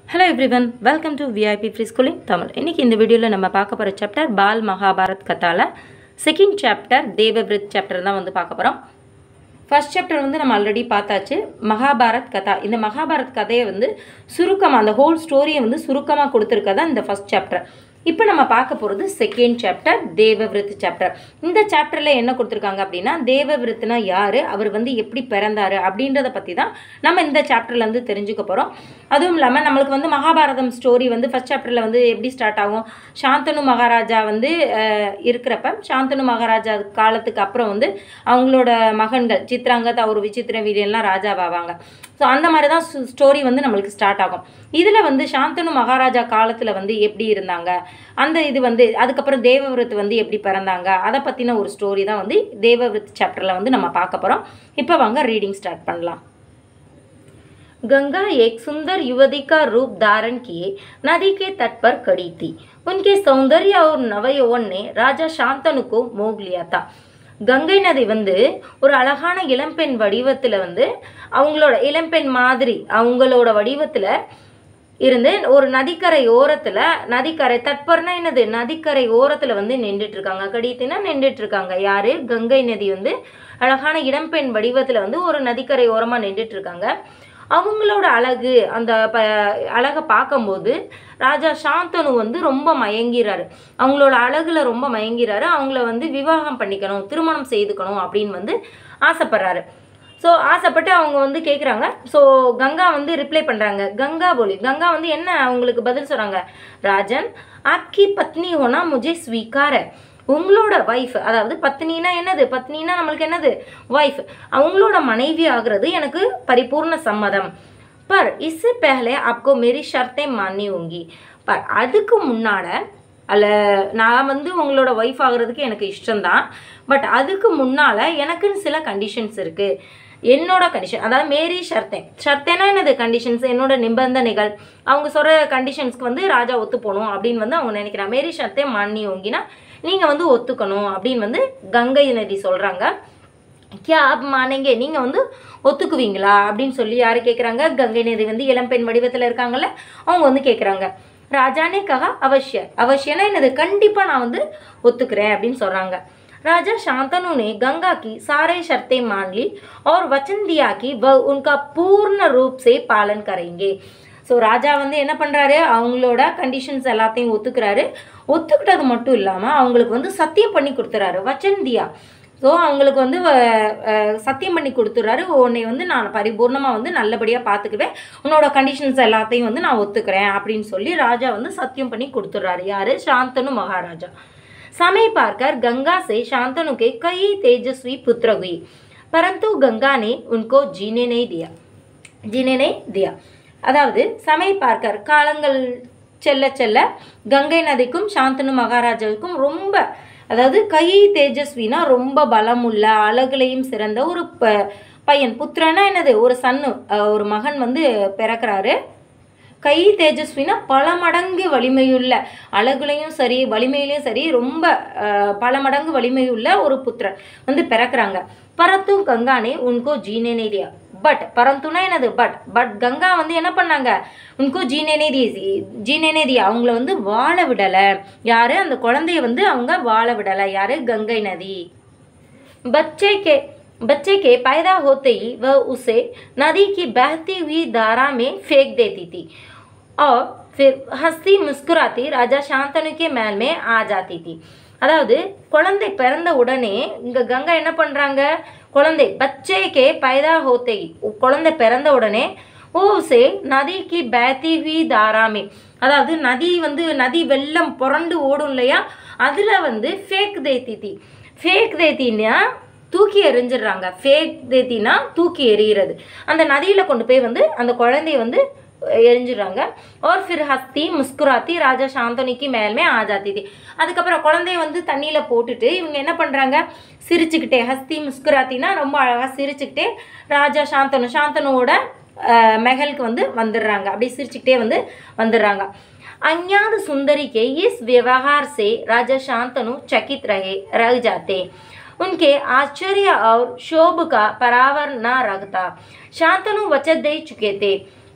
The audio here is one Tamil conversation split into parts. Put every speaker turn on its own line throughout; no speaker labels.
hello everyone welcome to VIP free schooling Tamil இன்றைக்கி இந்த வீடியோவில் நம்ம பார்க்க போகிற சாப்டர் பால் மகாபாரத் கதால செகண்ட் சாப்டர் தேவவிரத் சாப்டர் தான் வந்து பார்க்க போகிறோம் ஃபர்ஸ்ட் சாப்டர் வந்து நம்ம ஆல்ரெடி பார்த்தாச்சு மகாபாரத் கதா இந்த மகாபாரத் கதையை வந்து சுருக்கமாக அந்த ஹோல் ஸ்டோரியை வந்து சுருக்கமாக கொடுத்துருக்கதா இந்த ஃபர்ஸ்ட் சாப்டர் இப்போ நம்ம பார்க்க போகிறது செகண்ட் சாப்டர் தேவவிரத் சாப்டர் இந்த சாப்டரில் என்ன கொடுத்துருக்காங்க அப்படின்னா தேவவிரத்னா யார் அவர் வந்து எப்படி பிறந்தார் அப்படின்றத பற்றி தான் நம்ம இந்த சாப்டர்லேருந்து தெரிஞ்சுக்க போகிறோம் அதுவும் இல்லாமல் நம்மளுக்கு வந்து மகாபாரதம் ஸ்டோரி வந்து ஃபர்ஸ்ட் சாப்டரில் வந்து எப்படி ஸ்டார்ட் ஆகும் சாந்தனு மகாராஜா வந்து அஹ், இருக்கிறப்ப சாந்தனு மகாராஜா காலத்துக்கு அப்புறம் வந்து அவங்களோட மகன்கள் சித்ராங்கத் அவர் விசித்திர வீரியெல்லாம் ராஜாவாவாங்க ஸோ அந்த மாதிரி தான் ஸ்டோரி வந்து நம்மளுக்கு ஸ்டார்ட் ஆகும் இதில் வந்து சாந்தனு மகாராஜா காலத்தில் வந்து எப்படி இருந்தாங்க அந்த இது வந்து அதுக்கப்புறம் தேவவிரத் வந்து எப்படி பிறந்தாங்க அதை பற்றின ஒரு ஸ்டோரி தான் வந்து தேவவிரத் சாப்டரில் வந்து நம்ம பார்க்க போகிறோம் இப்போ வாங்க ரீடிங் ஸ்டார்ட் பண்ணலாம் गंगा एक सुंदर युवती का रूप धारण किए नदी के तट पर खड़ी थी उनके सौंदर्य और नवयौवन ने राजा शांतनु को मोह लिया था கங்கை நதி வந்து ஒரு அழகான இளம்பெண் வடிவத்தில் வந்து அவங்களோட இளம்பெண் மாதிரி அவங்களோட வடிவத்தில் இருந்து ஒரு நதிக்கரை ஓரத்தில் நதிக்கரை தட்பர்னா என்னது நதிக்கரை ஓரத்தில் வந்து நின்றுட்டு இருக்காங்க கடித்தினா நின்றுட்டு இருக்காங்க யாரு கங்கை நதி வந்து அழகான இளம்பெண் வடிவத்தில் வந்து ஒரு நதிக்கரை ஓரமாக நின்றுட்டு இருக்காங்க அவங்களோட அழகு அந்த ப அழகை பார்க்கும்போது ராஜா சாந்தனு வந்து ரொம்ப மயங்கிறாரு அவங்களோட அழகுல ரொம்ப மயங்கிறாரு அவங்கள வந்து விவாகம் பண்ணிக்கணும் திருமணம் செய்துக்கணும் அப்படின்னு வந்து ஆசைப்படுறாரு ஸோ ஆசைப்பட்டு அவங்க வந்து கேட்குறாங்க ஸோ கங்கா வந்து ரிப்ளை பண்ணுறாங்க கங்கா போலி கங்கா வந்து என்ன அவங்களுக்கு பதில் சொல்கிறாங்க ராஜன் ஆப்கி பத்னி ஹோனா முஜே ஸ்வீகார உங்களோட ஒய்ஃப் அதாவது பத்னினா என்னது பத்னினா நம்மளுக்கு என்னது ஒய்ஃப் அவங்களோட மனைவி ஆகிறது எனக்கு பரிபூர்ண சம்மதம் பர் இஸ்ஸே பहले आपको मेरी शर्तें माननी होंगी பர் அதுக்கு முன்னால அல்ல நான் வந்து உங்களோட ஒய்ஃப் ஆகுறதுக்கு எனக்கு இஷ்டம்தான் பட் அதுக்கு முன்னால் எனக்குன்னு சில கண்டிஷன்ஸ் இருக்குது என்னோட கண்டிஷன் அதாவது மேரி ஷர்த்தேன் ஷர்த்தேனா என்னது கண்டிஷன்ஸ் என்னோட நிபந்தனைகள் அவங்க சொல்கிற கண்டிஷன்ஸ்க்கு வந்து ராஜா ஒத்து போகணும் அப்படின்னு வந்து அவங்க நினைக்கிறாங்க மேரி ஷர்த்தே மான்னி ஓங்கினா நீங்கள் வந்து ஒத்துக்கணும் அப்படின்னு வந்து கங்கை நதி சொல்கிறாங்க கியா அப் மானேங்க நீங்கள் வந்து ஒத்துக்குவீங்களா அப்படின்னு சொல்லி யார் கேட்குறாங்க கங்கை நதி வந்து இளம்பெண் வடிவத்தில் இருக்காங்கல்ல அவங்க வந்து கேட்குறாங்க ராஜானே கஹா அவசிய அவசியம்னா என்னது கண்டிப்பாக நான் வந்து ஒத்துக்கிறேன் அப்படின்னு சொல்கிறாங்க राजा शांतनु ने गंगा की सारे शर्तें मान ली और वचन दिया कि वह उनका पूर्ण रूप से पालन करेंगे ஸோ ராஜா வந்து என்ன பண்ணுறாரு அவங்களோட கண்டிஷன்ஸ் எல்லாத்தையும் ஒத்துக்கிறாரு ஒத்துக்கிட்டது மட்டும் இல்லாமல் அவங்களுக்கு வந்து சத்தியம் பண்ணி கொடுத்துறாரு வச்சன் தியா ஸோ அவங்களுக்கு வந்து அஹ், அஹ், சத்தியம் பண்ணி கொடுத்துட்றாரு உன்னை வந்து நான் பரிபூர்ணமாக வந்து நல்லபடியாக பார்த்துக்குவேன் உன்னோட கண்டிஷன்ஸ் எல்லாத்தையும் வந்து நான் ஒத்துக்கிறேன் அப்படின்னு சொல்லி ராஜா வந்து சத்தியம் பண்ணி கொடுத்துட்றாரு யார் சாந்தனு மகாராஜா समय पाकर गंगा से शांतनु के कई तेजस्वी पुत्र हुए परंतु गंगा ने उनको जीने नहीं दिया जीने नहीं दिया அதாவது சமை பார்க்கர் காலங்கள் செல்ல செல்ல கங்கை நதிக்கும் சாந்தனு மகாராஜாவுக்கும் ரொம்ப அதாவது கை தேஜஸ்வினா ரொம்ப பலமுள்ள அழகுலையும் சிறந்த ஒரு ப பையன் புத்திரனா என்னது ஒரு சன்னு அஹ் ஒரு மகன் வந்து பிறக்கிறாரு கை தேஜஸ்வினா பல மடங்கு வலிமையுள்ள அழகுலையும் சரி வலிமையிலையும் சரி ரொம்ப அஹ், பல மடங்கு வலிமையுள்ள ஒரு புத்திரன் வந்து பிறக்கிறாங்க பரத்து கங்கானே உன்கோ ஜீனேனே தியா பட் பரந்துனா என்னது பட் பட் கங்கா வந்து என்ன பண்ணாங்க உன்கோ ஜீனேனே தி ஜீனேனே தியா அவங்கள வந்து வாழ விடலை யாரு அந்த குழந்தைய வந்து அவங்க வாழ விடலை யாரு கங்கை நதி बच्चे के बच्चे के पैदा होते ही वह उसे नदी की बहती हुई धारा में फेंक देती थी और फिर हंसती मुस्कुराती राजा शांतनु के महल में आ जाती थी அதாவது குழந்தை பிறந்த உடனே இங்க கங்கா என்ன பண்றாங்க குழந்தை பச்சைக்கே பைதா ஹோத்தை குழந்தை பிறந்த உடனே ஓ சே நதிக்கு பேத்தி ஹுய் தாராமே அதாவது நதி வந்து நதி வெள்ளம் புரண்டு ஓடும் இல்லையா அதில் வந்து ஃபேக் தேத்தி ஃபேக் தேத்தின்னா தூக்கி எறிஞ்சிடுறாங்க ஃபேக் தேத்தினா தூக்கி எறிகிறது அந்த நதியில் கொண்டு போய் வந்து அந்த குழந்தைய வந்து எரிஞ்சிடுறாங்க और फिर हंसती मुस्कुराती ராஜா சாந்தனிக்கு மேல்மே ஆஜாத்தி தி அதுக்கப்புறம் குழந்தைய வந்து தண்ணியில் போட்டுட்டு இவங்க என்ன பண்ணுறாங்க சிரிச்சுக்கிட்டே ஹஸ்தி முஸ்குராத்தினா ரொம்ப அழகாக சிரிச்சுக்கிட்டே ராஜா சாந்தனு சாந்தனுவோட அஹ், மெஹலுக்கு வந்து வந்துடுறாங்க அப்படியே சிரிச்சுக்கிட்டே வந்து வந்துடுறாங்க अज्ञात सुंदरी के इस व्यवहार से राजा शांतनु चकित रहे रह जाते उनके आश्चर्य और शोभ का परावर न रखता शांतनु वचन दे चुके थे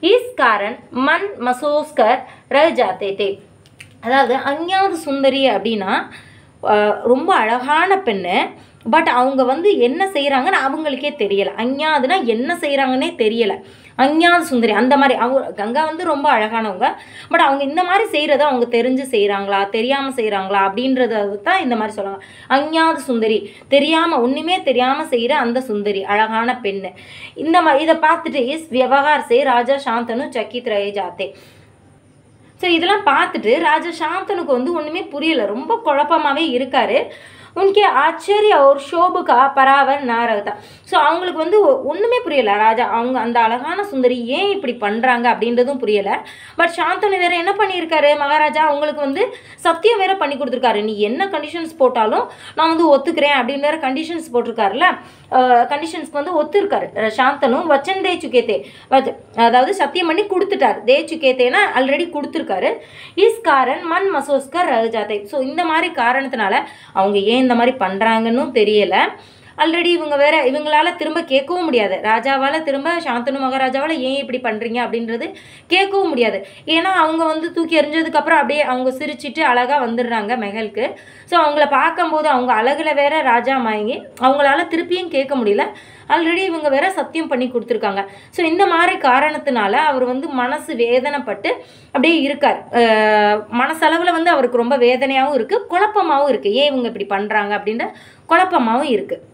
इस कारण मन मसोस कर रह जाते थे அதாவது அஞ்ஞாத சுந்தரி அப்படின்னா அஹ், ரொம்ப அழகான பெண்ணு பட் அவங்க வந்து என்ன செய்கிறாங்கன்னு அவங்களுக்கே தெரியலை அஞ்ஞாதுன்னா என்ன செய்கிறாங்கன்னே தெரியலை அஞ்ஞாத சுந்தரி அந்த மாதிரி அவங்க கங்கா வந்து ரொம்ப அழகானவங்க பட் அவங்க இந்த மாதிரி செய்கிறத அவங்க தெரிஞ்சு செய்கிறாங்களா தெரியாமல் செய்கிறாங்களா அப்படின்றத தான் இந்த மாதிரி சொல்லுவாங்க அஞ்ஞாத சுந்தரி தெரியாமல் ஒன்றுமே தெரியாமல் செய்கிற அந்த சுந்தரி அழகான பெண்ணு இந்த மாதிரி இதை பார்த்துட்டு இஸ் விவகார் சே ராஜா சாந்தனு சக்கித் ரயே ஜாத்தே ஸோ இதெல்லாம் பார்த்துட்டு ராஜா சாந்தனுக்கு வந்து ஒன்றுமே புரியல ரொம்ப குழப்பமாகவே இருக்காரு உனக்கே ஆச்சரிய ஒரு ஷோபுக்கா பராவர் நாரகதா ஸோ அவங்களுக்கு வந்து ஒ- ஒண்ணுமே புரியல ராஜா அவங்க அந்த அழகான சுந்தரி ஏன் இப்படி பண்ணுறாங்க அப்படின்றதும் புரியல பட் சாந்தனு வேற என்ன பண்ணியிருக்காரு மகாராஜா அவங்களுக்கு வந்து சத்தியம் வேற பண்ணி கொடுத்துருக்காரு நீ என்ன கண்டிஷன்ஸ் போட்டாலும் நான் வந்து ஒத்துக்கிறேன் அப்படின்னு வேற கண்டிஷன்ஸ் போட்டிருக்காருல்ல கண்டிஷன்ஸ்க்கு வந்து ஒத்துருக்காரு அஹ் சாந்தனும் வச்சன் தே சுகேத்தே வச்ச- அதாவது சத்தியம் பண்ணி கொடுத்துட்டார் தே சுகேத்தேனா ஆல்ரெடி கொடுத்துருக்காரு இஸ் காரன் மண் மசோஸ்கர் ரகுஜாத்தை ஸோ இந்த மாதிரி காரணத்தினால அவங்க ஏன் இந்த மாதிரி பண்ணுறாங்கன்னு தெரியல ஆல்ரெடி இவங்க வேற இவங்களால திரும்ப கேட்கவும் முடியாது ராஜாவால் திரும்ப சாந்தனு மகாராஜாவால் ஏன் இப்படி பண்ணுறீங்க அப்படின்றது கேட்கவும் முடியாது ஏன்னா அவங்க வந்து தூக்கி எறிஞ்சதுக்கப்புறம் அப்படியே அவங்க சிரிச்சிட்டு அழகாக வந்துடுறாங்க மெஹலுக்கு ஸோ அவங்கள பார்க்கும்போது அவங்க அழகுல வேற ராஜா மயங்கி அவங்களால திருப்பியும் கேட்க முடியல ஆல்ரெடி இவங்க வேற சத்தியம் பண்ணி கொடுத்துருக்காங்க ஸோ இந்த மாதிரி காரணத்தினால அவர் வந்து மனசு வேதனைப்பட்டு அப்படியே இருக்கார் அஹ் மனசளவில் வந்து அவருக்கு ரொம்ப வேதனையாகவும் இருக்குது குழப்பமாகவும் இருக்குது ஏன் இவங்க இப்படி பண்ணுறாங்க அப்படின்ற குழப்பமாகவும் இருக்குது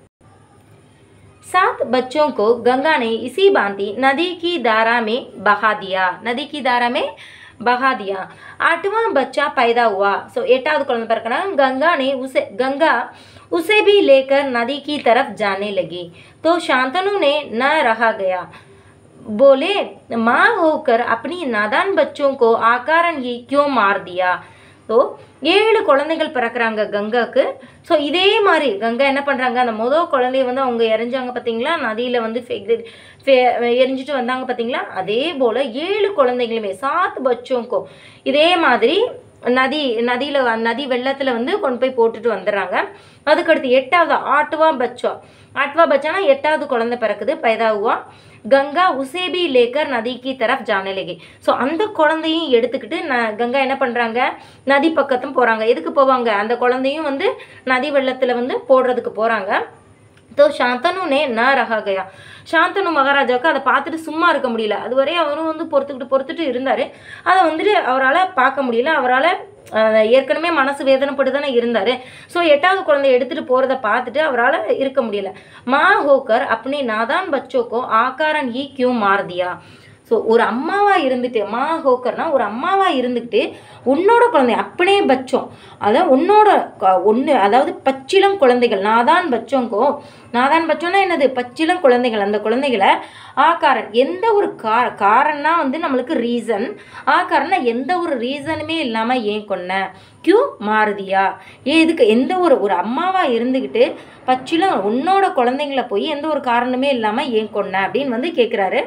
सात बच्चों को गंगा ने इसी भांति नदी की धारा में बहा दिया नदी की धारा में बहा दिया आठवां बच्चा पैदा हुआ सो एटाவது குழந்தை பிறக்கனா गंगा ने उसे गंगा उसे भी लेकर नदी की तरफ जाने लगी तो शांतनु ने न रहा गया बोले माँ होकर अपनी नादान बच्चों को आकारण ही क्यों मार दिया ஸோ ஏழு குழந்தைகள் பிறக்கிறாங்க கங்காக்கு ஸோ இதே மாதிரி கங்கா என்ன பண்ணுறாங்க அந்த மொதல் குழந்தைய வந்து அவங்க எரிஞ்சாங்க பார்த்தீங்களா நதியில் வந்து ஃபெ- ஃபெ- எரிஞ்சிட்டு வந்தாங்க பார்த்தீங்களா அதே போல் ஏழு குழந்தைகளுமே சாத் பச்சோங்கோ இதே மாதிரி நதி நதியில் நதி வெள்ளத்தில் வந்து கொண்டு போய் போட்டுட்டு வந்துடுறாங்க அதுக்கடுத்து எட்டாவது ஆட்டுவா பச்சா ஆட்டுவா பச்சானா எட்டாவது குழந்தை பிறக்குது பைதாவுவா கங்கா உசேபி லேக்கர் நதிக்கு தரப் ஜானே லகி ஸோ அந்த குழந்தையும் எடுத்துக்கிட்டு ந கங்கா என்ன பண்ணுறாங்க நதி பக்கத்தும் போகிறாங்க எதுக்கு போவாங்க அந்த குழந்தையும் வந்து நதி வெள்ளத்தில் வந்து போடுறதுக்கு போகிறாங்க तो शांतनु ने न रहा गया சாந்தனு மகாராஜாவுக்கு அதை பார்த்துட்டு சும்மா இருக்க முடியல அதுவரை அவரும் வந்து பொறுத்துக்கிட்டு பொறுத்துட்டு இருந்தார் அதை வந்துட்டு அவரால் பார்க்க முடியல அவரால் ஏற்கனவே மனசு வேதனைப்பட்டு தானே இருந்தார் ஸோ எட்டாவது குழந்தைய எடுத்துகிட்டு போகிறத பார்த்துட்டு அவரால் இருக்க முடியல மா ஹோக்கர் அப்படி நாதான் பச்சோக்கோ ஆக்காரன் ஈ கியூ மார்தியா ஸோ ஒரு அம்மாவாக இருந்துட்டு மா ஹோக்கர்னா ஒரு அம்மாவாக இருந்துக்கிட்டு உன்னோட குழந்தை அப்படியே பச்சோம் அதான் உன்னோட ஒன்று அதாவது பச்சிளம் குழந்தைகள் நாதான் பச்சோங்கோ நாதான் பச்சோன்னா என்னது பச்சிளம் குழந்தைகள் அந்த குழந்தைகளை ஆக்காரன் எந்த ஒரு கா காரன்னா வந்து நம்மளுக்கு ரீசன் ஆக்காரன்னா எந்த ஒரு ரீசனுமே இல்லாமல் ஏன் கொன்ன கியூ மாறுதியா ஏன் இதுக்கு எந்த ஒரு ஒரு அம்மாவாக இருந்துக்கிட்டு பச்சிளம் உன்னோட குழந்தைங்கள போய் எந்த ஒரு காரணமே இல்லாமல் ஏன் கொன்ன அப்படின்னு வந்து கேட்குறாரு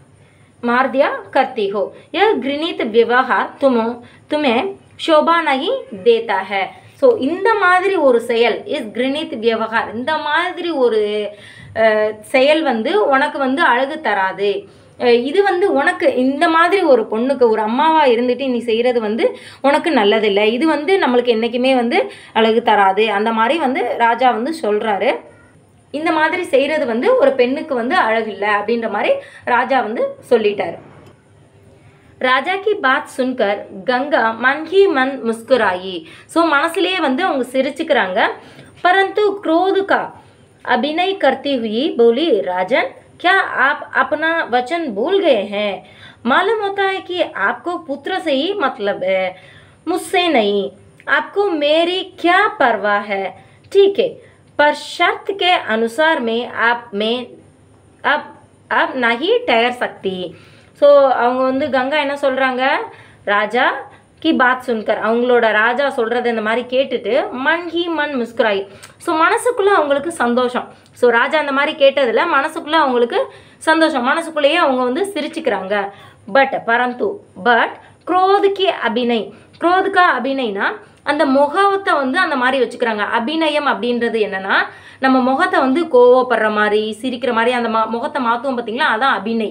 मार दिया करती हो यह घृणित व्यवहार तुम तुम्हें शोभा नहीं देता है ஸோ இந்த மாதிரி ஒரு செயல் இஸ் கிரினித் வியவகார் இந்த மாதிரி ஒரு அஹ், செயல் வந்து உனக்கு வந்து அழகு தராது அஹ், இது வந்து உனக்கு இந்த மாதிரி ஒரு பொண்ணுக்கு ஒரு அம்மாவாக இருந்துட்டு நீ செய்கிறது வந்து உனக்கு நல்லதில்லை இது வந்து நம்மளுக்கு என்றைக்குமே வந்து அழகு தராது அந்த மாதிரி வந்து ராஜா வந்து சொல்கிறாரு இந்த மாதிரி செய்கிறது வந்து ஒரு பெண்ணுக்கு வந்து அழகில்லை அப்படின்ற மாதிரி ராஜா வந்து சொல்லிட்டாரு ராஜா கி பாத் சுன்கர் கங்கா மன் ஹி மன் முஸ்குராயி ஸோ மனசுலேயே வந்து அவங்க சிரிச்சுக்கிறாங்க பரந்து क्रोध का अभिनय करती हुई बोली राजन क्या आप अपना वचन भूल गए हैं मालूम होता है कि आपको पुत्र से ही मतलब है मुझसे नहीं आपको मेरी क्या परवाह है ठीक है पर शर्त के अनुसार में आप में अब अब नहीं ठहर सकती ஸோ அவங்க வந்து கங்கா என்ன சொல்கிறாங்க ராஜா கி பாத் சுன்கர் அவங்களோட ராஜா சொல்கிறத இந்த மாதிரி கேட்டுட்டு மன் ஹி மன் முஸ்குராய் ஸோ மனசுக்குள்ளே அவங்களுக்கு சந்தோஷம் ஸோ ராஜா அந்த மாதிரி கேட்டதில் மனசுக்குள்ளே அவங்களுக்கு சந்தோஷம் மனசுக்குள்ளேயே அவங்க வந்து சிரிச்சுக்கிறாங்க பட் பரந்து பட் குரோதுக்கு அபிநய் குரோதுக்கா அபிநய்னா அந்த முகத்தை வந்து அந்த மாதிரி வச்சுக்கிறாங்க அபிநயம் அப்படின்றது என்னன்னா நம்ம முகத்தை வந்து கோவப்படுற மாதிரி சிரிக்கிற மாதிரி அந்த மா முகத்தை மாற்றுவோம் பார்த்தீங்களா அதான் அபிநய்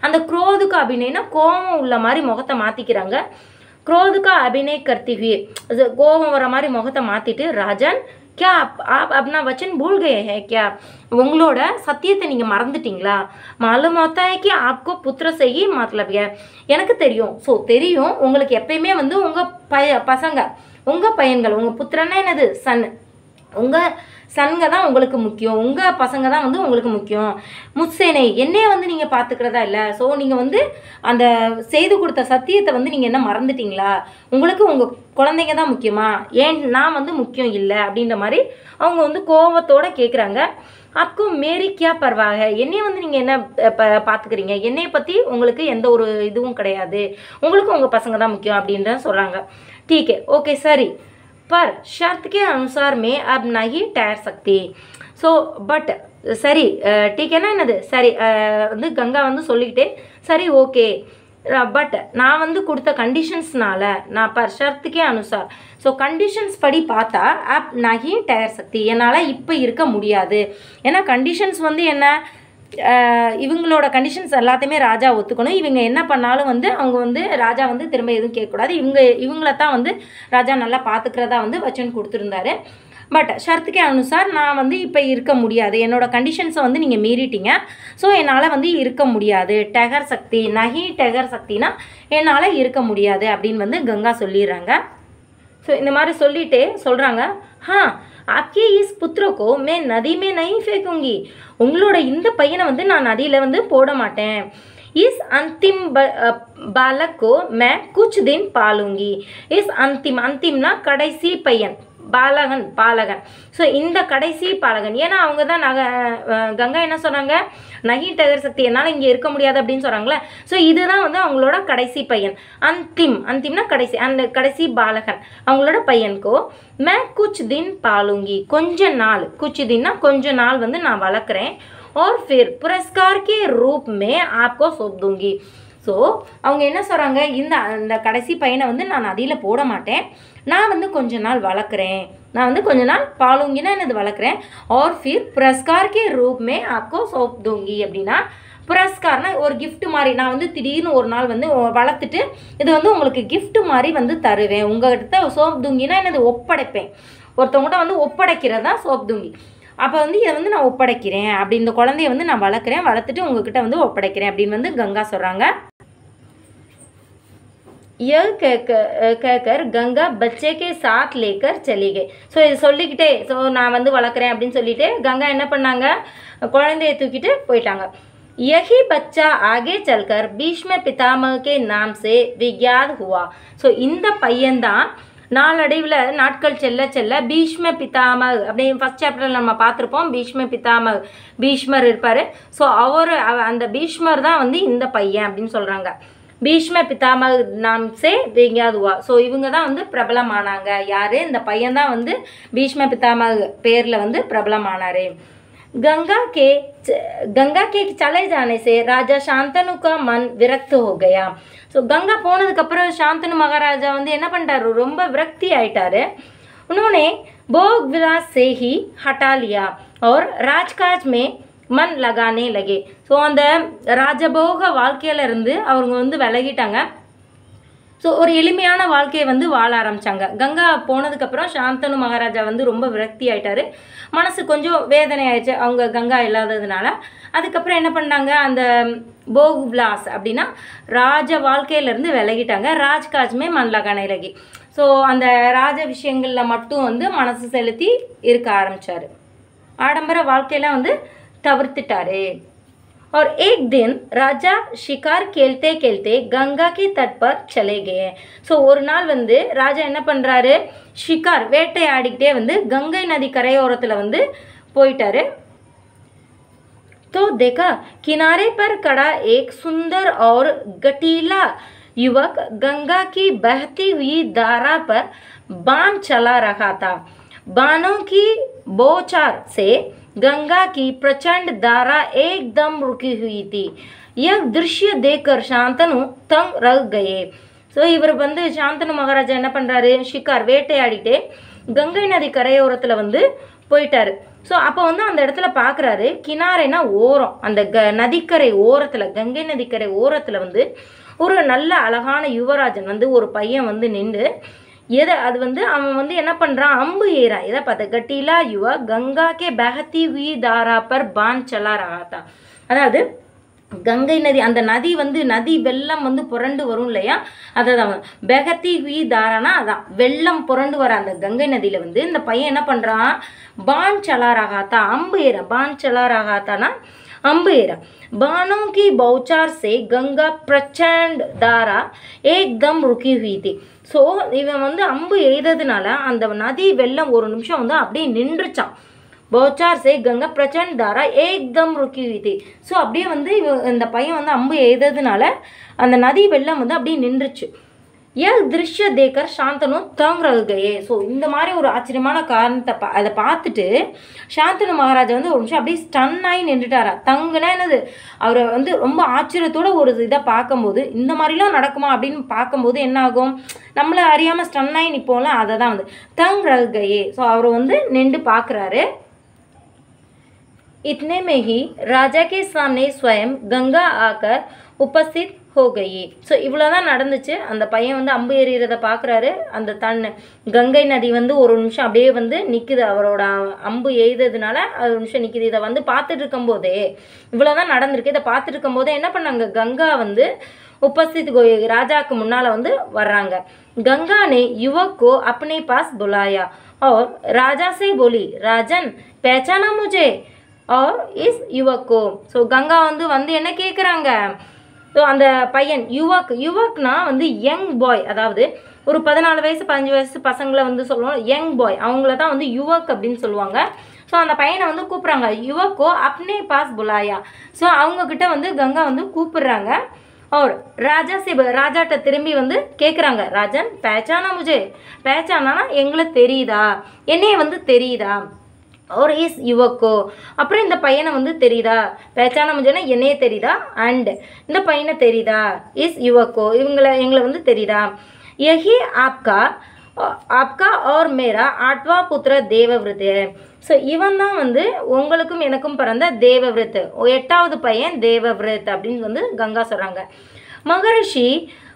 அந்த குரோதுக்கு அபிநயனா கோபம் உள்ள மாதிரி முகத்தை மாற்றிக்கிறாங்க குரோதுக்கா அபிநய கர்த்தி हुए அது கோபம் வர மாதிரி முகத்தை மாற்றிட்டு ராஜன் क्या आप आप अपना वचन भूल गए हैं क्या உங்களோட சத்தியத்தை நீங்கள் மறந்துட்டீங்களா மாலும் होता है कि आपको पुत्र से ही मतलब है எனக்கு தெரியும் ஸோ தெரியும் உங்களுக்கு எப்பயுமே வந்து உங்கள் பய பசங்க உங்கள் பையன்கள் உங்கள் புத்திரன்னா என்னது சன் உங்கள் சன்க தான் உங்களுக்கு முக்கியம் உங்கள் பசங்க தான் வந்து உங்களுக்கு முக்கியம் முத்சேனை என்னைய வந்து நீங்கள் பார்த்துக்கிறதா இல்லை ஸோ நீங்கள் வந்து அந்த செய்து கொடுத்த சத்தியத்தை வந்து நீங்கள் என்ன மறந்துட்டீங்களா உங்களுக்கு உங்கள் குழந்தைங்க தான் முக்கியமா ஏன் நான் வந்து முக்கியம் இல்லை அப்படின்ற மாதிரி அவங்க வந்து கோபத்தோட கேட்குறாங்க அப்போ மேரி கியா பரவாக என்னைய வந்து நீங்கள் என்ன ப பார்த்துக்கிறீங்க என்னைய பற்றி உங்களுக்கு எந்த ஒரு இதுவும் கிடையாது உங்களுக்கு உங்கள் பசங்க தான் முக்கியம் அப்படின்ற சொல்கிறாங்க டீக்கே ஓகே சரி पर शर्त के अनुसार मैं अब नहीं ठहर सकती ஸோ பட் சரி டீக்கேனா என்னது சரி அஹ், வந்து கங்கா வந்து சொல்லிக்கிட்டே சரி ஓகே பட் நான் வந்து கொடுத்த கண்டிஷன்ஸ்னால நான் பர் ஷர்த்துக்கே அனுசார் ஸோ கண்டிஷன்ஸ் படி பார்த்தா ஆப் நகி டயர் சக்தி என்னால் இப்போ இருக்க முடியாது ஏன்னா கண்டிஷன்ஸ் வந்து என்ன அஹ் இவங்களோட கண்டிஷன்ஸ் எல்லாத்தையுமே ராஜா ஒத்துக்கணும் இவங்க என்ன பண்ணாலும் வந்து அவங்க வந்து ராஜா வந்து திரும்ப எதுவும் கேட்கக்கூடாது இவங்க இவங்கள தான் வந்து ராஜா நல்லா பார்த்துக்கிறதா வந்து வச்சன் கொடுத்துருந்தாரு பட் ஷர்த்துக்கே அனுசார் நான் வந்து இப்போ இருக்க முடியாது என்னோட கண்டிஷன்ஸை வந்து நீங்கள் மீறிட்டீங்க ஸோ என்னால் வந்து இருக்க முடியாது டெகர் சக்தி நகி டெகர் சக்தினா என்னால் இருக்க முடியாது அப்படின்னு வந்து கங்கா சொல்லிடுறாங்க ஸோ இந்த மாதிரி சொல்லிட்டு சொல்கிறாங்க ஹா ஆப்கே இஸ் புத்திரக்கோ மே நதி மே நஹி ஃபேக்குங்கி உங்களோட இந்த பையனை வந்து நான் நதியில் வந்து போட மாட்டேன் इस अंतिम ब- अ, बालक को मैं कुछ दिन पालूंगी इस अंतिम अंतिमனா கடைசி பையன் பாலகன் பாலகன் ஸோ இந்த கடைசி பாலகன் ஏன்னா அவங்க தான் நக அஹ், கங்கா என்ன சொன்னாங்க நகி டகர் சக்தி என்னால் இங்கே இருக்க முடியாது அப்படின்னு சொல்கிறாங்களே ஸோ இதுதான் வந்து அவங்களோட கடைசி பையன் அந்திம் அந்திம்னா கடைசி அந்த கடைசி பாலகன் அவங்களோட பையனுக்கோ மே குச் தின் பாலுங்கி கொஞ்ச நாள் குச் தின்னா கொஞ்ச நாள் வந்து நான் வளர்க்குறேன் और फिर पुरस्कार के रूप में आपको सौंप दूंगी ஸோ அவங்க என்ன சொல்கிறாங்க இந்த அந்த கடைசி பையனை வந்து நான் நதியில் போட மாட்டேன் நான் வந்து கொஞ்ச நாள் வளர்க்குறேன் நான் வந்து கொஞ்ச நாள் பாலுங்கினா என்னது வளர்க்குறேன் और फिर पुरस्कार के रूप में आपको सौंप दूंगी அப்படின்னா புரஸ்கார்னா ஒரு gift மாதிரி நான் வந்து திடீர்னு ஒரு நாள் வந்து வளர்த்துட்டு இது வந்து உங்களுக்கு gift மாதிரி வந்து தருவேன் உங்ககிட்ட சோப் துங்கினா என்னது ஒப்படைப்பேன் ஒருத்தவங்ககிட்ட வந்து ஒப்படைக்கிறது தான் சோப் துங்கி அப்போ வந்து இதை வந்து நான் ஒப்படைக்கிறேன் அப்படி இந்த குழந்தைய வந்து நான் வளர்க்குறேன் வளர்த்துட்டு உங்ககிட்ட வந்து ஒப்படைக்கிறேன் அப்படின்னு வந்து கங்கா சொல்கிறாங்க यह कहकर कहकर கங்கா பச்சே கே சாத் லேக்கர் चली गई ஸோ இது சொல்லிக்கிட்டே ஸோ நான் வந்து வளர்க்குறேன் அப்படின்னு சொல்லிட்டு கங்கா என்ன பண்ணாங்க குழந்தைய தூக்கிட்டு போயிட்டாங்க यही बच्चा आगे चलकर भीष्म पितामह के नाम से विज्ञात हुआ ஸோ இந்த பையன்தான் நாளடைவில் நாட்கள் செல்ல செல்ல பீஷ்ம பிதாமக் அப்படி ஃபஸ்ட் சாப்டரில் நம்ம பார்த்துருப்போம் பீஷ்ம பிதாமக் பீஷ்மர் இருப்பார் ஸோ அவர் அவ- அந்த பீஷ்மர் தான் வந்து இந்த பையன் அப்படின்னு சொல்கிறாங்க பீஷ்ம பிதாமக் நாம் சே வெங்கியாதுவா ஸோ இவங்க தான் வந்து பிரபலமானாங்க யார் இந்த பையன் தான் வந்து பீஷ்ம பிதாமக் பேரில் வந்து பிரபலமானார் गंगा के गंगा के चले जाने से राजा शांतनु का मन विरक्त हो गया ஸோ கங்கா போனதுக்கப்புறம் சாந்தனு மகாராஜா வந்து என்ன பண்ணிட்டாரு ரொம்ப விரக்தி ஆயிட்டாரு उन्होंने भोग विलास से ही हटा लिया और राजकाज में மண் லகானே லகே ஸோ அந்த ராஜபோக வாழ்க்கையில இருந்து அவங்க வந்து விலகிட்டாங்க ஸோ ஒரு எளிமையான வாழ்க்கையை வந்து வாழ ஆரம்பிச்சாங்க கங்கா போனதுக்கப்புறம் சாந்தனு மகாராஜா வந்து ரொம்ப விரக்தி ஆயிட்டாரு மனசு கொஞ்சம் வேதனை ஆயிடுச்சு அவங்க கங்கா இல்லாததுனால அதுக்கப்புறம் என்ன பண்ணாங்க அந்த போக் விலாஸ் அப்படின்னா ராஜ வாழ்க்கையிலேருந்து விலகிட்டாங்க ராஜ்காஜ்மே மன்லகான இலகி ஸோ அந்த ராஜ விஷயங்களில் மட்டும் வந்து மனசு செலுத்தி இருக்க ஆரம்பிச்சாரு ஆடம்பர வாழ்க்கையெல்லாம் வந்து தவிர்த்துட்டாரு और एक दिन ராஜா ஷிகார் खेलते खेलते கங்கா के तट पर चले गए ஸோ ஒரு நாள் வந்து ராஜா என்ன பண்ணுறாரு ஷிகார் வேட்டையாடிக்கிட்டே வந்து கங்கை நதி கரையோரத்தில் வந்து போயிட்டாரு तो देखा किनारे पर खड़ा एक सुंदर और गटीला युवक गंगा की बहती हुई धारा पर बाण चला रहा था बाणों की बौछार से गंगा की प्रचंड धारा एकदम रुकी हुई थी यह दृश्य देखकर शांतनु तंग रह गए ஸோ இவர் வந்து சாந்தனு மகாராஜா என்ன பண்ணுறாரு ஷிகார் வேட்டையாடிட்டே கங்கை நதி கரையோரத்தில் வந்து போயிட்டாரு ஸோ அப்போ வந்து அந்த இடத்துல பார்க்குறாரு கினாரைனா ஓரம் அந்த க நதிக்கரை ஓரத்தில் கங்கை நதிக்கரை ஓரத்தில் வந்து ஒரு நல்ல அழகான யுவராஜன் வந்து ஒரு பையன் வந்து நின்று எதை அது வந்து அவன் வந்து என்ன பண்ணுறான் அம்பு ஏறான் எதை பார்த்த கட்டிலா யுவ கங்கா கே பெஹத்தி ஹுயி தாரா பர் பான் சலா ரஹா அதாவது கங்கை நதி அந்த நதி வந்து நதி வெள்ளம் வந்து புரண்டு வரும் இல்லையா அதான் பெகத்தி ஹுயி தாரானா அதான் வெள்ளம் புரண்டு வர அந்த கங்கை நதியில் வந்து இந்த பையன் என்ன பண்ணுறான் பான் சலா ரகாத்தா அம்பு ஏற பான் சலா ரகாத்தானா अम्ब एरा बाणों की बौछार से गंगा प्रचंड धारा एकदम रुकी हुई थी ஸோ இவன் வந்து அம்பு எய்ததுனால அந்த நதி வெள்ளம் ஒரு நிமிஷம் வந்து அப்படியே நின்றுச்சான் பௌச்சார் சே கங்கா பிரச்சண்ட் தாரா ஏக்தம் ருக்கி விதி ஸோ அப்படியே வந்து இவ இந்த பையன் வந்து அம்பு எய்ததுனால அந்த நதி வெள்ளம் வந்து அப்படியே நின்றுச்சு ஏன் திருஷ்ய தேக்கர் சாந்தனு தங்குறகையே ஸோ இந்த மாதிரி ஒரு ஆச்சரியமான காரணத்தை பா அதை பார்த்துட்டு சாந்தனு மகாராஜா வந்து ஒரு நிமிஷம் அப்படியே ஸ்டன் ஆகி நின்றுட்டாரா தங்குனா என்னது அவரை வந்து ரொம்ப ஆச்சரியத்தோட ஒரு இதை பார்க்கும்போது இந்த மாதிரிலாம் நடக்குமா அப்படின்னு பார்க்கும்போது என்ன ஆகும் நம்மளை அறியாமல் ஸ்டன் ஆகி நிற்போம்ல அதை தான் வந்து தங்குறகையே ஸோ அவர் வந்து நின்று பார்க்குறாரு इतने में ही राजा के सामने स्वयं गंगा आकर उपस्थित हो गई ஸோ இவ்வளோ தான் நடந்துச்சு அந்த பையன் வந்து அம்பு எறிகிறத பார்க்குறாரு அந்த தன் கங்கை நதி வந்து ஒரு நிமிஷம் அப்படியே வந்து நிற்குது அவரோட அம்பு எய்ததுனால அது ஒரு நிமிஷம் நிற்குது இதை வந்து பார்த்துட்டு இருக்கும்போதே இவ்வளோ தான் நடந்திருக்கு இதை பார்த்துட்டு இருக்கும்போதே என்ன பண்ணாங்க கங்கா வந்து उपस्थित गोई राजाக்கு முன்னால் வந்து வர்றாங்க गंगा ने युवक को अपने पास बुलाया और राजा से बोली राजन पहचाना मुझे और इस युवक को ஸோ கங்கா வந்து வந்து என்ன கேட்குறாங்க ஸோ அந்த பையன் யுவக் யுவக்னா வந்து யங் பாய் அதாவது ஒரு பதினாலு வயசு பதினஞ்சு வயசு பசங்களை வந்து சொல்லுவோம் யங் பாய் அவங்கள தான் வந்து யுவக் அப்படின்னு சொல்லுவாங்க ஸோ அந்த பையனை வந்து கூப்பிட்றாங்க யுவக்கோ அப்னே பாஸ் புலாயா ஸோ அவங்கக்கிட்ட வந்து கங்கா வந்து கூப்பிடுறாங்க और ராஜா से ராஜாட்ட திரும்பி வந்து கேட்குறாங்க ராஜன் பேச்சானா முஜே பேச்சானா எங்களுக்கு தெரியுதா என்னைய வந்து தெரியுதா और इस युवक को அப்புறம் இந்த பையனை வந்து தெரியுதா பேச்சான முஜேனா என்னையே தெரியுதா அண்ட் இந்த பையனை தெரியுதா இஸ் யுவக்கோ இவங்கள எங்களை வந்து தெரியுதா यही आपका आपका और मेरा आठवा पुत्र தேவவிரத் ஸோ இவன் தான் வந்து உங்களுக்கும் எனக்கும் பிறந்த தேவவிரத் எட்டாவது பையன் தேவவிரத் அப்படின்னு வந்து கங்கா சொல்கிறாங்க மகரிஷி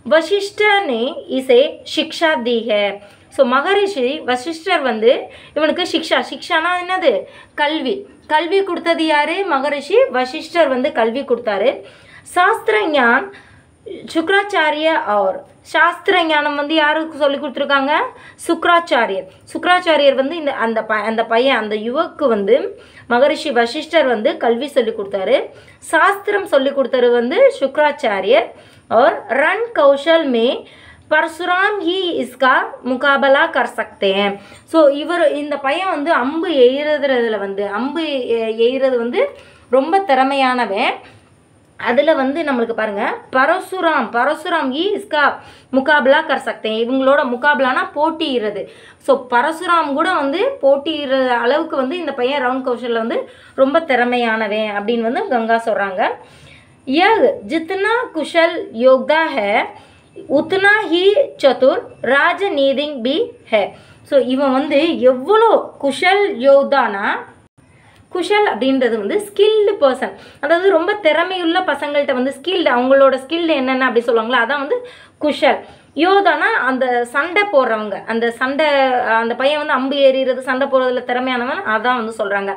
வசிஷ்டனே இசை சிக்ஷா தி ஹே ஸோ மகரிஷி வசிஷ்டர் வந்து இவனுக்கு சிக்ஷா சிக்ஷானா என்னது கல்வி கல்வி கொடுத்தது யாரு மகரிஷி வசிஷ்டர் வந்து கல்வி கொடுத்தாரு சாஸ்திர ஞான் சுக்ராச்சாரிய அவர் சாஸ்திர ஞானம் வந்து யாருக்கு சொல்லி கொடுத்துருக்காங்க சுக்ராச்சாரியர் சுக்ராச்சாரியர் வந்து இந்த அந்த ப அந்த பையன் அந்த யுவக்கு வந்து மகரிஷி வசிஷ்டர் வந்து கல்வி சொல்லி கொடுத்தாரு சாஸ்திரம் சொல்லி கொடுத்தது வந்து சுக்ராச்சாரியர் और रण कौशल में பரசுராம் ஹி இஸ்கா முகாபலா கர் சக்தே ஸோ இவர் இந்த பையன் வந்து அம்பு எய்கிறதுல வந்து அம்பு எ- எய்கிறது வந்து ரொம்ப திறமையானவன் அதில் வந்து நம்மளுக்கு பாருங்க பரசுராம் பரசுராம் ஈ இஸ்கா முகாபலா கர் சக்தே இவங்களோட முகாபலானா போட்டியிடுறது ஸோ பரசுராம் கூட வந்து போட்டியிடுற அளவுக்கு வந்து இந்த பையன் ரவுண்ட் கௌஷலில் வந்து ரொம்ப திறமையானவன் அப்படின்னு வந்து கங்கா சொல்கிறாங்க यह जितना कुशल योद्धा है उतना ही चतुर राजनीतिक भी है ஸோ இவன் வந்து எவ்வளோ குஷல் யோதானா குஷல் அப்படின்றது வந்து ஸ்கில்டு பர்சன் அதாவது ரொம்ப திறமையுள்ள பசங்கள்கிட்ட வந்து ஸ்கில்டு அவங்களோட ஸ்கில்டு என்னென்ன அப்படி சொல்லுவாங்களோ அதான் வந்து குஷல் யோதானா அந்த சண்டை போடுறவங்க அந்த சண்டை அந்த பையன் வந்து அம்பு ஏறிறது சண்டை போடுறதுல திறமையானவன் அதான் வந்து சொல்கிறாங்க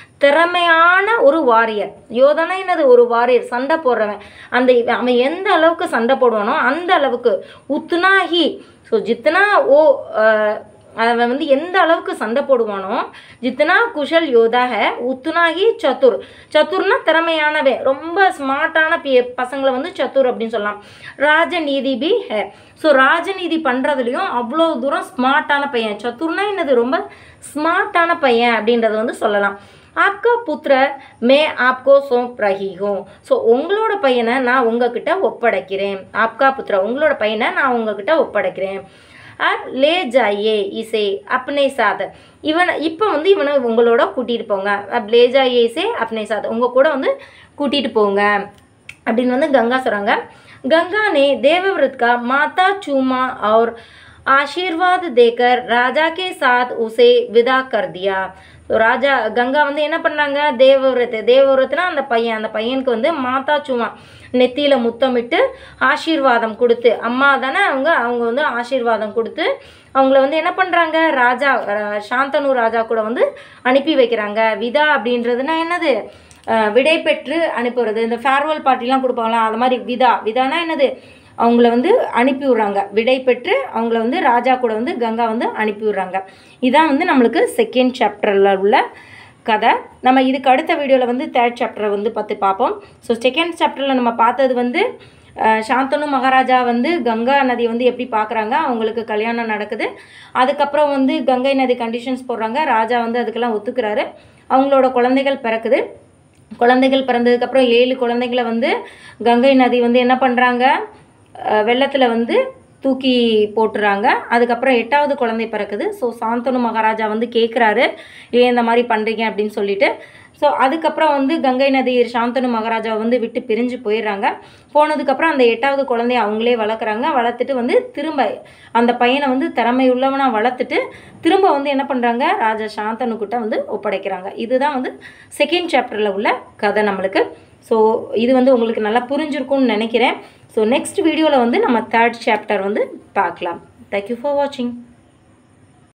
திறமையான ஒரு வாரியர் யோதானா என்னது ஒரு வாரியர் சண்டை போடுறவன் அந்த இவன் அவன் எந்த அளவுக்கு சண்டை போடுவானோ அந்த அளவுக்கு உத்னாஹி ஸோ ஜித்னா ஓ அஹ், அவன் வந்து எந்த அளவுக்கு சண்டை போடுவானோ ஜித்னா குஷல் யோதாக உத்துனாகி சத்துர் சத்துர்னா திறமையானவன் ரொம்ப ஸ்மார்ட்டான பி பசங்களை வந்து சத்துர் அப்படின்னு சொல்லலாம் ராஜநீதி பி ஹே ஸோ ராஜநீதி பண்ணுறதுலையும் அவ்வளோ தூரம் ஸ்மார்ட்டான பையன் சத்துர்னா என்னது ரொம்ப ஸ்மார்ட்டான பையன் அப்படின்றத வந்து சொல்லலாம் ஆப்கா புத்திர மே ஆப்கோ சோப் ரஹி ஹூம் ஸோ உங்களோட பையனை நான் உங்ககிட்ட ஒப்படைக்கிறேன் ஆப்கா புத்திர உங்களோட பையனை நான் உங்ககிட்ட ஒப்படைக்கிறேன் அப் லே ஜாயே இசே அப்னே சாத் இவனை இப்போ வந்து இவனை உங்களோட கூட்டிகிட்டு போங்க அப் லே ஜாயே இசே அப்னே சாத் உங்கள் கூட வந்து கூட்டிகிட்டு போங்க அப்படின்னு வந்து கங்கா சொல்கிறாங்க गंगा ने देवव्रत का माता चूमा और आशीर्वाद देकर राजा के साथ उसे विदा कर दिया ஸோ ராஜா கங்கா வந்து என்ன பண்ணாங்க தேவவிரத் தேவவிரத்னா அந்த பையன் அந்த பையனுக்கு வந்து மாதா சும்மா நெத்தியில் முத்தமிட்டு ஆசீர்வாதம் கொடுத்து அம்மா தானே அவங்க அவங்க வந்து ஆசீர்வாதம் கொடுத்து அவங்கள வந்து என்ன பண்ணுறாங்க ராஜா அஹ், சாந்தனு ராஜா கூட வந்து அனுப்பி வைக்கிறாங்க விதா அப்படின்றதுனா என்னது அஹ், விடை பெற்று அனுப்புறது இந்த ஃபேர்வெல் பார்ட்டிலாம் கொடுப்பாங்களா அது மாதிரி விதா விதானா என்னது அவங்கள வந்து அனுப்பி விட்றாங்க விடை பெற்று அவங்கள வந்து ராஜா கூட வந்து கங்கா வந்து அனுப்பி விட்றாங்க இதான் வந்து நம்மளுக்கு செகண்ட் சாப்டரில் உள்ள கதை நம்ம இதுக்கு அடுத்த வீடியோவில் வந்து தேர்ட் சாப்டரை வந்து பார்த்து பார்ப்போம் ஸோ செகண்ட் சாப்டரில் நம்ம பார்த்தது வந்து அஹ், சாந்தனு மகாராஜா வந்து கங்கா நதி வந்து எப்படி பார்க்குறாங்க அவங்களுக்கு கல்யாணம் நடக்குது அதுக்கப்புறம் வந்து கங்கை நதி கண்டிஷன்ஸ் போடுறாங்க ராஜா வந்து அதுக்கெல்லாம் ஒத்துக்கிறாரு அவங்களோட குழந்தைகள் பிறக்குது குழந்தைகள் பிறந்ததுக்கப்புறம் ஏழு குழந்தைகளை வந்து கங்கை நதி வந்து என்ன பண்ணுறாங்க வெள்ளத்தில் வந்து தூக்கி போட்டுறாங்க அதுக்கப்புறம் எட்டாவது குழந்தை பிறக்குது ஸோ சாந்தனு மகாராஜா வந்து கேட்குறாரு ஏன் இந்த மாதிரி பண்ணுறீங்க அப்படின்னு சொல்லிட்டு ஸோ அதுக்கப்புறம் வந்து கங்கை நதி சாந்தனு மகாராஜாவை வந்து விட்டு பிரிஞ்சு போயிடுறாங்க போனதுக்கப்புறம் அந்த எட்டாவது குழந்தைய அவங்களே வளர்க்குறாங்க வளர்த்துட்டு வந்து திரும்ப அந்த பையனை வந்து திறமை உள்ளவனாக வளர்த்துட்டு திரும்ப வந்து என்ன பண்ணுறாங்க ராஜா சாந்தனுக்கிட்ட வந்து ஒப்படைக்கிறாங்க இதுதான் வந்து செகண்ட் சாப்டரில் உள்ள கதை நம்மளுக்கு ஸோ இது வந்து உங்களுக்கு நல்லா புரிஞ்சிருக்கும்னு நினைக்கிறேன் ஸோ நெக்ஸ்ட் வீடியோவில் வந்து நம்ம தேர்ட் சாப்டர் வந்து பார்க்கலாம் தேங்க்யூ ஃபார் வாட்சிங்